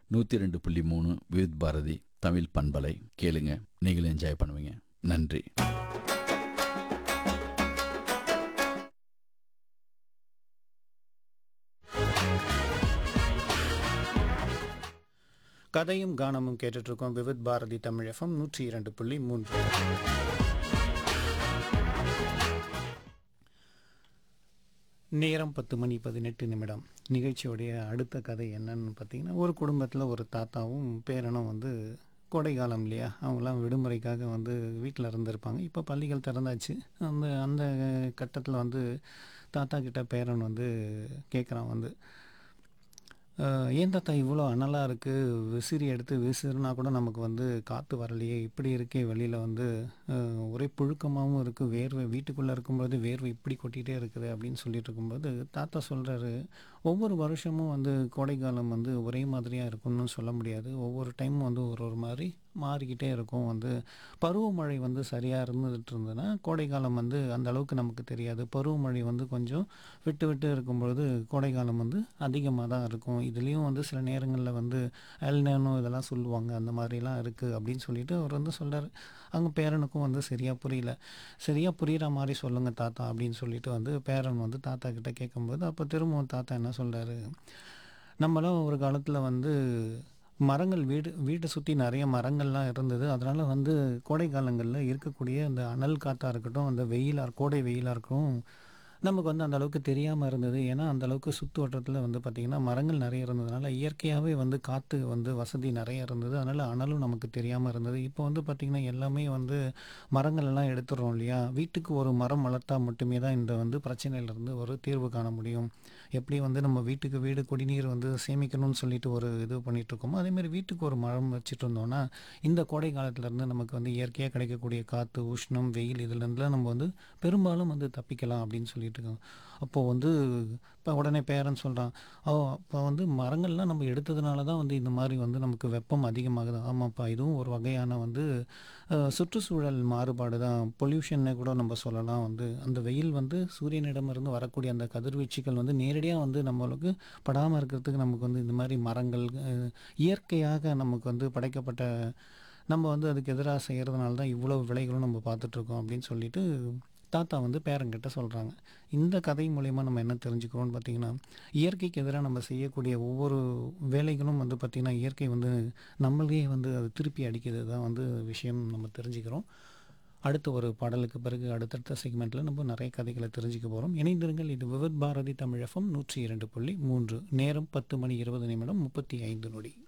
நூற்றி ரெண்டு புள்ளி மூணு விவித் பாரதி தமிழ் பண்பலை கேளுங்க நீங்களும் என்ஜாய் பண்ணுவீங்க நன்றி கதையும் கானமும் கேட்டுட்டு இருக்கோம் விவித் பாரதி தமிழ் எஃப்எம் நூற்றி இரண்டு புள்ளி மூன்று நேரம் பத்து மணி பதினெட்டு நிமிடம் நிகழ்ச்சியோடைய அடுத்த கதை என்னன்னு பார்த்தீங்கன்னா ஒரு குடும்பத்தில் ஒரு தாத்தாவும் பேரனும் வந்து கோடைக்காலம் இல்லையா அவங்களாம் விடுமுறைக்காக வந்து வீட்டில் இருந்திருப்பாங்க இப்போ பள்ளிகள் திறந்தாச்சு அந்த அந்த கட்டத்தில் வந்து தாத்தா கிட்ட பேரன் வந்து கேட்குறான் வந்து "அஹ், ஏன் தாத்தா இவ்வளோ அனலாக இருக்குது விசிறி எடுத்து விசிறுனா கூட நமக்கு வந்து காற்று வரலையே இப்படி இருக்கே வெளியில் வந்து அஹ், ஒரே புழுக்கமாகவும் இருக்குது வேர்வை வீட்டுக்குள்ளே இருக்கும்போது வேர்வை இப்படி கொட்டிகிட்டே இருக்குது அப்படின்னு சொல்லிட்டு இருக்கும்போது தாத்தா சொல்கிறாரு ஒவ்வொரு வருஷமும் வந்து கோடைக்காலம் வந்து ஒரே மாதிரியாக இருக்கும்னு சொல்ல முடியாது ஒவ்வொரு டைமும் வந்து ஒரு ஒரு மாதிரி மாறிக்கிட்டே இருக்கும் வந்து பருவமழை வந்து சரியாக இருந்துகிட்டு இருந்ததுன்னா கோடைக்காலம் வந்து அந்த அளவுக்கு நமக்கு தெரியாது பருவமழை வந்து கொஞ்சம் விட்டு விட்டு இருக்கும்பொழுது கோடைக்காலம் வந்து அதிகமாக தான் இருக்கும் இதுலேயும் வந்து சில நேரங்களில் வந்து எல்னேனோ இதெல்லாம் சொல்லுவாங்க அந்த மாதிரிலாம் இருக்குது அப்படின்னு சொல்லிட்டு அவர் வந்து சொல்கிறார் அங்கே பேரனுக்கும் வந்து சரியாக புரியல சரியாக புரிகிற மாதிரி சொல்லுங்கள் தாத்தா அப்படின்னு சொல்லிட்டு வந்து பேரன் வந்து தாத்தா கிட்ட கேட்கும்போது அப்போ திரும்பவும் தாத்தா என்ன சொல்கிறாரு நம்மளாம் ஒரு காலத்தில் வந்து மரங்கள் வீடு வீட்டை சுற்றி நிறைய மரங்கள்லாம் இருந்தது அதனால் வந்து கோடை காலங்களில் இருக்கக்கூடிய அந்த அனல் காற்றாக இருக்கட்டும் அந்த வெயிலாக கோடை வெயிலாக இருக்கட்டும் நமக்கு வந்து அந்த அளவுக்கு தெரியாமல் இருந்தது ஏன்னா அந்த அளவுக்கு சுற்று வட்டத்தில் வந்து பார்த்திங்கன்னா மரங்கள் நிறைய இருந்ததுனால இயற்கையாகவே வந்து காற்று வந்து வசதி நிறைய இருந்தது அதனால் அனலும் நமக்கு தெரியாமல் இருந்தது இப்போ வந்து பார்த்திங்கன்னா எல்லாமே வந்து மரங்கள் எல்லாம் எடுத்துடுறோம் இல்லையா வீட்டுக்கு ஒரு மரம் வளர்த்தா மட்டுமே தான் இந்த வந்து பிரச்சனையிலேருந்து ஒரு தீர்வு காண முடியும் எப்படி வந்து நம்ம வீட்டுக்கு வீடு குடிநீர் வந்து சேமிக்கணும்னு சொல்லிட்டு ஒரு இது பண்ணிட்டு இருக்கோமோ அதேமாதிரி வீட்டுக்கு ஒரு மரம் வச்சுட்டு இருந்தோம்னா இந்த கோடை காலத்துலேருந்து நமக்கு வந்து இயற்கையாக கிடைக்கக்கூடிய காற்று உஷ்ணம் வெயில் இதுலேருந்துலாம் நம்ம வந்து பெரும்பாலும் வந்து தப்பிக்கலாம் அப்படின்னு சொல்லிட்டு இருக்கோம் அப்போது வந்து இப்போ உடனே பேரன் சொல்கிறான் ஓ அப்போ வந்து மரங்கள்லாம் நம்ம எடுத்ததுனால தான் வந்து இந்த மாதிரி வந்து நமக்கு வெப்பம் அதிகமாகுது ஆமாப்பா இதுவும் ஒரு வகையான வந்து அஹ், சுற்றுச்சூழல் மாறுபாடு தான் பொல்யூஷன்னே கூட நம்ம சொல்லலாம் வந்து அந்த வெயில் வந்து சூரியனிடமிருந்து வரக்கூடிய அந்த கதிர்வீச்சுகள் வந்து நேரடியாக வந்து நம்மளுக்கு படாமல் இருக்கிறதுக்கு நமக்கு வந்து இந்த மாதிரி மரங்கள் அஹ், இயற்கையாக நமக்கு வந்து படைக்கப்பட்ட நம்ம வந்து அதுக்கு எதிராக செய்கிறதுனால தான் இவ்வளோ விலைகளும் நம்ம பார்த்துட்ருக்கோம் அப்படின்னு சொல்லிட்டு தாத்தா வந்து பேரங்கிட்ட சொல்கிறாங்க இந்த கதை மூலயமா நம்ம என்ன தெரிஞ்சுக்கிறோம்னு பார்த்தீங்கன்னா இயற்கைக்கு எதிராக நம்ம செய்யக்கூடிய ஒவ்வொரு வேலைகளும் வந்து பார்த்திங்கன்னா இயற்கை வந்து நம்மளையே வந்து அது திருப்பி அடிக்கிறது தான் வந்து விஷயம் நம்ம தெரிஞ்சுக்கிறோம் அடுத்த ஒரு பாடலுக்கு பிறகு அடுத்தடுத்த செக்மெண்ட்டில் நம்ம நிறைய கதைகளை தெரிஞ்சுக்க போகிறோம் இணைந்திருங்கள் இது விவித் பாரதி தமிழகம் நூற்றி இரண்டு புள்ளி மூன்று நேரம் பத்து மணி இருபது நிமிடம் முப்பத்தி ஐந்து நொடி